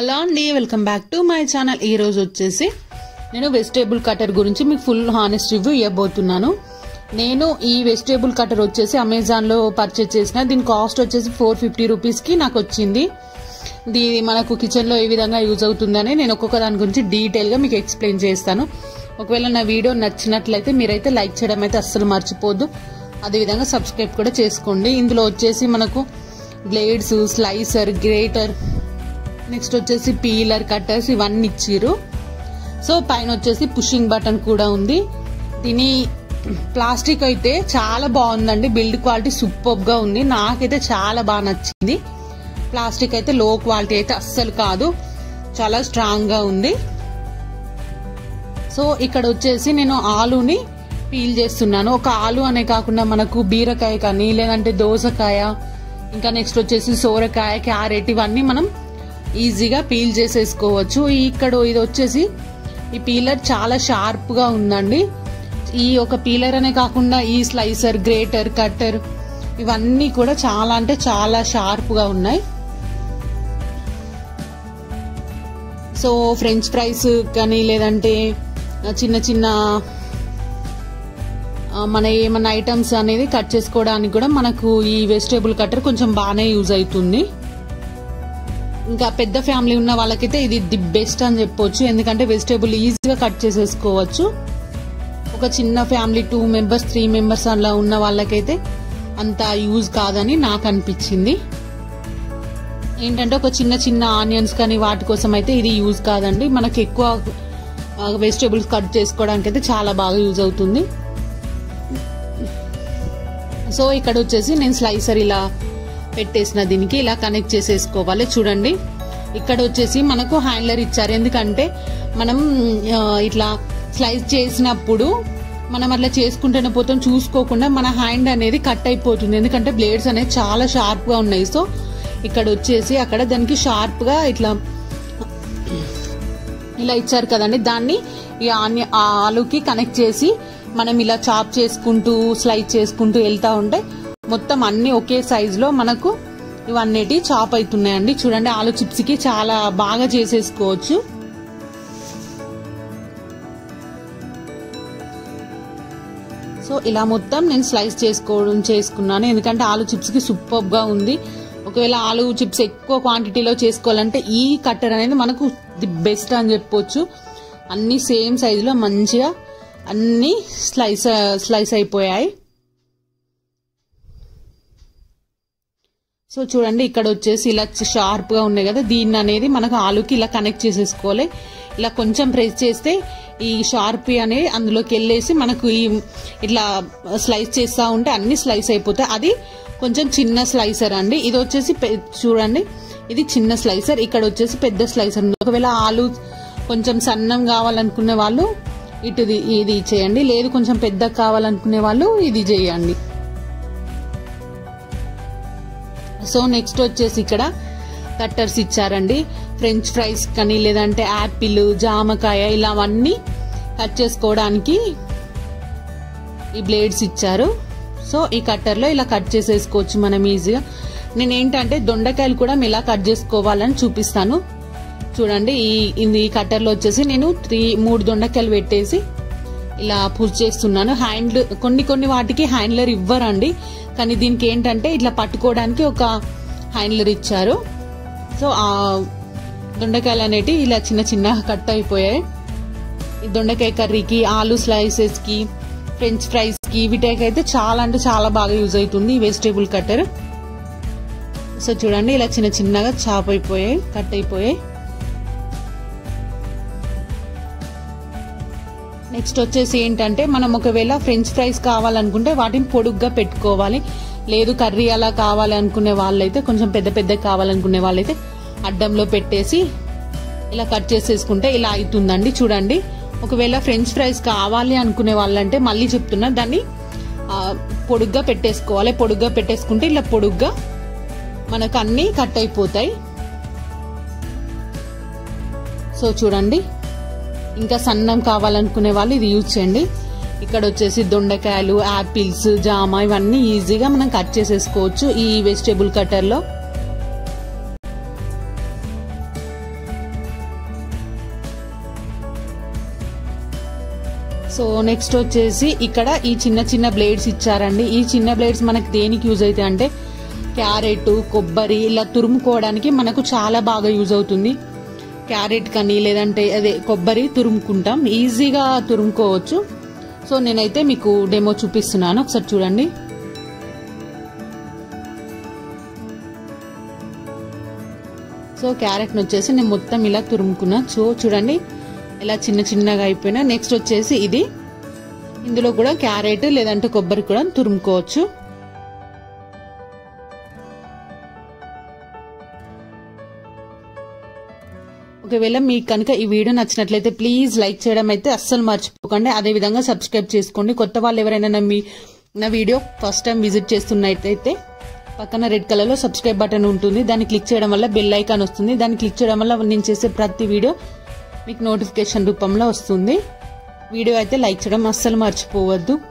hello అండి welcome back to my channel ఈ రోజు వచ్చేసి నేను వెజిటేబుల్ కటర్ గురించి మీకు ఫుల్ హానెస్ట్ రివ్యూ ఇవ్వబోతున్నాను నేను ఈ వెజిటేబుల్ కటర్ వచ్చేసి అమెజాన్లో పర్చేస్ చేసిన దీని కాస్ట్ వచ్చేసి ఫోర్ ఫిఫ్టీ రూపీస్కి నాకు వచ్చింది ఇది మనకు కిచెన్లో ఏ విధంగా యూజ్ అవుతుందని నేను ఒక్కొక్క దాని గురించి డీటెయిల్గా మీకు ఎక్స్ప్లెయిన్ చేస్తాను ఒకవేళ నా వీడియో నచ్చినట్లయితే మీరైతే లైక్ చేయడం అయితే అస్సలు మర్చిపోద్దు అదేవిధంగా సబ్స్క్రైబ్ కూడా చేసుకోండి ఇందులో వచ్చేసి మనకు బ్లేడ్స్ స్లైసర్ గ్రేటర్ నెక్స్ట్ వచ్చేసి పీలర్ కట్టర్స్ ఇవన్నీ ఇచ్చిర్రు సో పైన వచ్చేసి పుషింగ్ బటన్ కూడా ఉంది దీని ప్లాస్టిక్ అయితే చాలా బాగుందండి బిల్డ్ క్వాలిటీ సూపర్ గా ఉంది నాకైతే చాలా బాగా నచ్చింది ప్లాస్టిక్ అయితే లో క్వాలిటీ అయితే అస్సలు కాదు చాలా స్ట్రాంగ్ గా ఉంది సో ఇక్కడ వచ్చేసి నేను ఆలుని పీల్ చేస్తున్నాను ఒక ఆలు అనే కాకుండా మనకు బీరకాయ కానీ లేదంటే దోసకాయ ఇంకా నెక్స్ట్ వచ్చేసి సోరకాయ క్యారెట్ ఇవన్నీ మనం ఈజీగా పీల్ చేసేసుకోవచ్చు ఇక్కడ ఇది వచ్చేసి ఈ పీలర్ చాలా షార్ప్ గా ఉందండి ఈ ఒక పీలర్ అనే కాకుండా ఈ స్లైసర్ గ్రేటర్ కట్టర్ ఇవన్నీ కూడా చాలా అంటే చాలా షార్ప్ గా ఉన్నాయి సో ఫ్రెంచ్ ఫ్రైస్ కానీ లేదంటే చిన్న చిన్న మన ఏమన్నా ఐటమ్స్ అనేది కట్ చేసుకోవడానికి కూడా మనకు ఈ వెజిటేబుల్ కట్టర్ కొంచెం బాగానే యూజ్ అవుతుంది ఇంకా పెద్ద ఫ్యామిలీ ఉన్న వాళ్ళకైతే ఇది ది బెస్ట్ అని చెప్పొచ్చు ఎందుకంటే వెజిటేబుల్ ఈజీగా కట్ చేసేసుకోవచ్చు ఒక చిన్న family two members three members అలా ఉన్న వాళ్ళకైతే అంత యూజ్ కాదని నాకు అనిపించింది ఏంటంటే ఒక చిన్న చిన్న ఆనియన్స్ కానీ వాటి కోసం అయితే ఇది యూజ్ కాదండి మనకి ఎక్కువ వెజిటేబుల్స్ కట్ చేసుకోవడానికి అయితే చాలా బాగా యూజ్ అవుతుంది సో ఇక్కడ వచ్చేసి నేను స్లైసర్ ఇలా పెట్టేసిన దీనికి ఇలా కనెక్ట్ చేసేసుకోవాలి చూడండి ఇక్కడ వచ్చేసి మనకు హ్యాండ్లర్ ఇచ్చారు ఎందుకంటే మనం ఇట్లా స్లైస్ చేసినప్పుడు మనం అట్లా చేసుకుంటూనే పోతాం చూసుకోకుండా మన హ్యాండ్ అనేది కట్ అయిపోతుంది ఎందుకంటే బ్లేడ్స్ అనేవి చాలా షార్ప్ గా ఉన్నాయి సో ఇక్కడ వచ్చేసి అక్కడ దానికి షార్ప్ గా ఇట్లా ఇలా ఇచ్చారు కదండి దాన్ని ఈ ఆని ఆలుకి కనెక్ట్ చేసి మనం ఇలా చాప్ చేసుకుంటూ స్లైడ్ చేసుకుంటూ వెళ్తా ఉంటే మొత్తం అన్ని ఒకే సైజ్ లో మనకు ఇవన్నిటి చాప్ అవుతున్నాయండి చూడండి ఆలు చిప్స్ కి చాలా బాగా చేసేసుకోవచ్చు సో ఇలా మొత్తం నేను స్లైస్ చేసుకోవడం చేసుకున్నాను ఎందుకంటే ఆలు చిప్స్ కి సూపర్ గా ఉంది ఒకవేళ ఆలు చిప్స్ ఎక్కువ క్వాంటిటీలో చేసుకోవాలంటే ఈ కట్టర్ అనేది మనకు ది బెస్ట్ అని చెప్పొచ్చు అన్ని సేమ్ సైజులో మంచిగా అన్ని స్లైస్ స్లైస్ అయిపోయాయి సో చూడండి ఇక్కడ వచ్చేసి ఇలా షార్ప్ గా ఉన్నాయి కదా దీన్ని అనేది మనకు ఆలుకి ఇలా కనెక్ట్ చేసేసుకోవాలి ఇలా కొంచెం ప్రెస్ చేస్తే ఈ షార్ప్ అనేది అందులోకి వెళ్ళేసి మనకు ఈ ఇట్లా స్లైస్ చేస్తూ ఉంటే అన్ని స్లైస్ అయిపోతాయి అది కొంచెం చిన్న స్లైసర్ అండి ఇది వచ్చేసి చూడండి ఇది చిన్న స్లైసర్ ఇక్కడ వచ్చేసి పెద్ద స్లైసర్ ఒకవేళ ఆలు కొంచెం సన్నం కావాలనుకునే వాళ్ళు ఇటుది ఇది చేయండి లేదు కొంచెం పెద్ద కావాలనుకునే వాళ్ళు ఇది చేయండి సో నెక్స్ట్ వచ్చేసి ఇక్కడ కట్టర్స్ ఇచ్చారండి ఫ్రెంచ్ ఫ్రైస్ కానీ లేదంటే యాపిల్ జామకాయ ఇలావన్నీ కట్ చేసుకోవడానికి ఈ బ్లేడ్స్ ఇచ్చారు సో ఈ కట్టర్లో ఇలా కట్ చేసేసుకోవచ్చు మనం ఈజీగా నేను ఏంటంటే దొండకాయలు కూడా ఇలా కట్ చేసుకోవాలని చూపిస్తాను చూడండి ఈ ఈ కట్టర్లో వచ్చేసి నేను త్రీ మూడు దొండకాయలు పెట్టేసి ఇలా పుష్ చేస్తున్నాను హ్యాండ్ కొన్ని కొన్ని వాటికి హ్యాండ్లర్ ఇవ్వరండి కానీ దీనికి ఏంటంటే ఇట్లా పట్టుకోవడానికి ఒక హ్యాండ్లర్ ఇచ్చారు సో ఆ దొండకాయలు అనేటి ఇలా చిన్న చిన్న కట్ అయిపోయాయి ఈ దొండకాయ కర్రీకి ఆలు స్లైసెస్ కి ఫ్రెంచ్ ఫ్రైస్ కి వీటికైతే చాలా అంటే చాలా బాగా యూజ్ అవుతుంది ఈ వెజిటేబుల్ కట్టర్ సో చూడండి ఇలా చిన్న చిన్నగా చాప్ అయిపోయాయి కట్ అయిపోయాయి నెక్స్ట్ వచ్చేసి ఏంటంటే మనం ఒకవేళ ఫ్రెంచ్ ఫ్రైస్ కావాలనుకుంటే వాటిని పొడుగ్గా పెట్టుకోవాలి లేదు కర్రీ అలా కావాలనుకునే వాళ్ళైతే కొంచెం పెద్ద పెద్ద కావాలనుకునే వాళ్ళైతే అడ్డంలో పెట్టేసి ఇలా కట్ చేసేసుకుంటే ఇలా అవుతుందండి చూడండి ఒకవేళ ఫ్రెంచ్ ఫ్రైస్ కావాలి అనుకునే వాళ్ళంటే మళ్ళీ చెప్తున్నా దాన్ని పొడుగ్గా పెట్టేసుకోవాలి పొడుగ్గా పెట్టేసుకుంటే ఇలా పొడుగ్గా మనకు అన్ని కట్ అయిపోతాయి సో చూడండి ఇంకా సన్నం కావాలనుకునే వాళ్ళు ఇది యూజ్ చేయండి ఇక్కడ వచ్చేసి దొండకాయలు యాపిల్స్ జామ ఇవన్నీ ఈజీగా మనం కట్ చేసేసుకోవచ్చు ఈ వెజిటేబుల్ కట్టర్లో సో నెక్స్ట్ వచ్చేసి ఇక్కడ ఈ చిన్న చిన్న బ్లేడ్స్ ఇచ్చారండి ఈ చిన్న బ్లేడ్స్ మనకి దేనికి యూజ్ అవుతాయి అంటే క్యారెట్ కొబ్బరి ఇలా తురుముకోవడానికి మనకు చాలా బాగా యూజ్ అవుతుంది క్యారెట్ కానీ లేదంటే అదే కొబ్బరి తురుముకుంటాం ఈజీగా తురుముకోవచ్చు సో నేనైతే మీకు డెమో చూపిస్తున్నాను ఒకసారి చూడండి సో క్యారెట్ని వచ్చేసి నేను మొత్తం ఇలా తురుముకున్నా సో చూడండి ఇలా చిన్న చిన్నగా అయిపోయినా నెక్స్ట్ వచ్చేసి ఇది ఇందులో కూడా క్యారెట్ లేదంటే కొబ్బరి కూడా తురుముకోవచ్చు ఒకవేళ మీకు కనుక ఈ వీడియో నచ్చినట్లయితే ప్లీజ్ లైక్ చేయడం అయితే అస్సలు మర్చిపోకండి అదే విధంగా సబ్స్క్రైబ్ చేసుకోండి కొత్త వాళ్ళు ఎవరైనా నా మీ నా వీడియో ఫస్ట్ టైం విజిట్ చేస్తున్నట్టయితే పక్కన రెడ్ కలర్ లో సబ్స్క్రైబ్ బటన్ ఉంటుంది దాన్ని క్లిక్ చేయడం వల్ల బెల్ ఐకాన్ వస్తుంది దాన్ని క్లిక్ చేయడం వల్ల నేను చేసే ప్రతి వీడియో మీకు నోటిఫికేషన్ రూపంలో వస్తుంది వీడియో అయితే లైక్ చేయడం అస్సలు మర్చిపోవద్దు